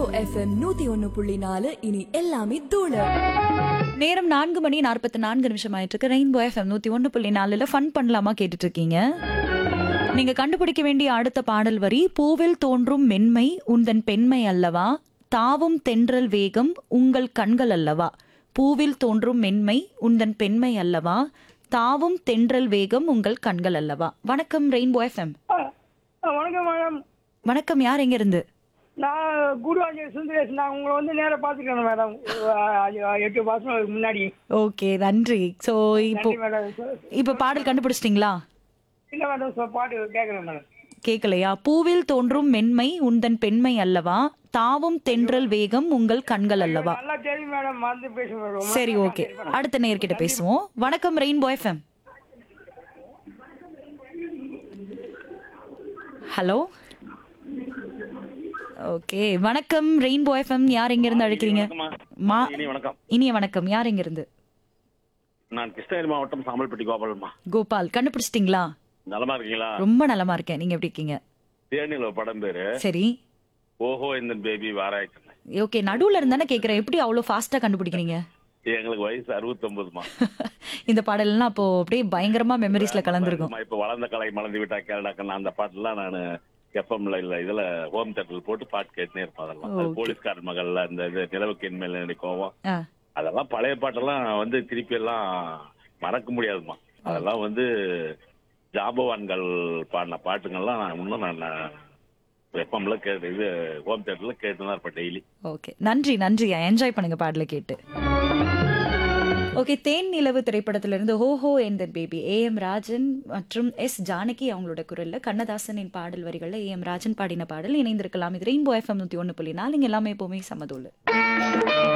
FM நூத்தி ஒன்னு புள்ளி நாலு இனி எல்லாமே தூளு நேரம் நான்கு மணி நாற்பத்தி நான்கு நிமிஷம் ஆயிட்டு இருக்கு ரெயின்போ எஃப்எம் நூத்தி ஒன்று புள்ளி நாலுல ஃபன் பண்ணலாமா கேட்டுட்டு இருக்கீங்க நீங்க கண்டுபிடிக்க வேண்டிய அடுத்த பாடல் வரி பூவில் தோன்றும் மென்மை உந்தன் பெண்மை அல்லவா தாவும் தென்றல் வேகம் உங்கள் கண்கள் அல்லவா பூவில் தோன்றும் மென்மை உந்தன் பெண்மை அல்லவா தாவும் தென்றல் வேகம் உங்கள் கண்கள் அல்லவா வணக்கம் ரெயின்போ எஃப்எம் ஆ, ஆ, வணக்கம் மேடம் வணக்கம் யார் எங்க இருந்து நான் குருவாஞ்சல் சுந்தரேஷ் நான் உங்களை வந்து நேரா பார்த்துக்கிறேன் மேடம் ஆ, எட்டு மாசம் முன்னாடி ஓகே நன்றி ஸோ இப்போ நன்றி மேடம் இப்போ பாடல் கண்டுபிடிச்சிட்டிங்களா இல்லை மேடம் சொ- பாட்டு கேட்குறேன் மேடம் கேட்கலையா பூவில் தோன்றும் மென்மை உந்தன் பெண்மை அல்லவா தாவும் தென்றல் வேகம் உங்கள் கண்கள் அல்லவா நல்லா தெரியும் மேடம் மறந்து பேசுங்க மேடம் சரி ஓகே அடுத்த நேர்கிட்ட பேசுவோம் வணக்கம் ரெயின்போ எஃப்எம் ஹலோ ஓகே வணக்கம் ரெயின்போ எஃப்எம் யார் எங்க இருந்து அழைக்கிறீங்க மா இனி வணக்கம் இனிய வணக்கம் யார் எங்க இருந்து நான் கிருஷ்ணகிரி மாவட்டம் சாம்பல்பட்டி கோபாலம்மா கோபால் கண்டுபிடிச்சிட்டிங்களா நலமா இருக்கீங்களா ரொம்ப நலமா இருக்கேன் நீங்க எப்படி இருக்கீங்க தேனில ஒரு படம் பேரு சரி ஓஹோ இந்த பேபி வாராய்க்கு ஓகே நடுவுல இருந்தானே கேக்குறேன் எப்படி அவ்வளவு ஃபாஸ்டா கண்டுபிடிக்கிறீங்க எங்களுக்கு வயசு அறுபத்தொன்பதுமா இந்த பாடல்லாம் அப்போ அப்படியே பயங்கரமா மெமரிஸ்ல கலந்துருக்கும் இப்ப வளர்ந்த கலை மலர்ந்து விட்டா கேரளாக்கன் அந்த பாட்டுலாம் நான் எஃப்எம்ல இல்ல இதுல ஹோம் தேட்டர்ல போட்டு பாட்டு கேட்டுனே இருப்பேன் அதெல்லாம் அது Okay. போலீஸ்காரன் மகள்ல இந்த இது நிலவுக்கு என்மேல எனக்கு கோவம் ஆ, அதெல்லாம் பழைய பாட்டெல்லாம் வந்து திருப்பி எல்லாம் மறக்க முடியாதுமா அதெல்லாம் வந்து ஜாபவான்கள் பாடின பாட்டுங்கள்லாம் நான் இன்னும் நான் எஃப்எம்ல கேட்டு இது ஹோம் தேட்டர்ல கேட்டு தான் இருப்பேன் டெய்லி ஓகே நன்றி நன்றி என்ஜாய் பண்ணுங்க பாடலை கேட்டு ஓகே தேன் நிலவு திரைப்படத்திலிருந்து ஹோஹோ என் பேபி ஏ எம் ராஜன் மற்றும் எஸ் ஜானகி அவங்களோட குரல்ல கண்ணதாசனின் பாடல் வரிகள்ல ஏ எம் ராஜன் பாடின பாடல் இணைந்திருக்கலாம் இது ரெயின்போ எஃப்எம் நூத்தி ஒன்று புள்ளி நாலு இங்க எல்லாமே எப்பவுமே சமதூள்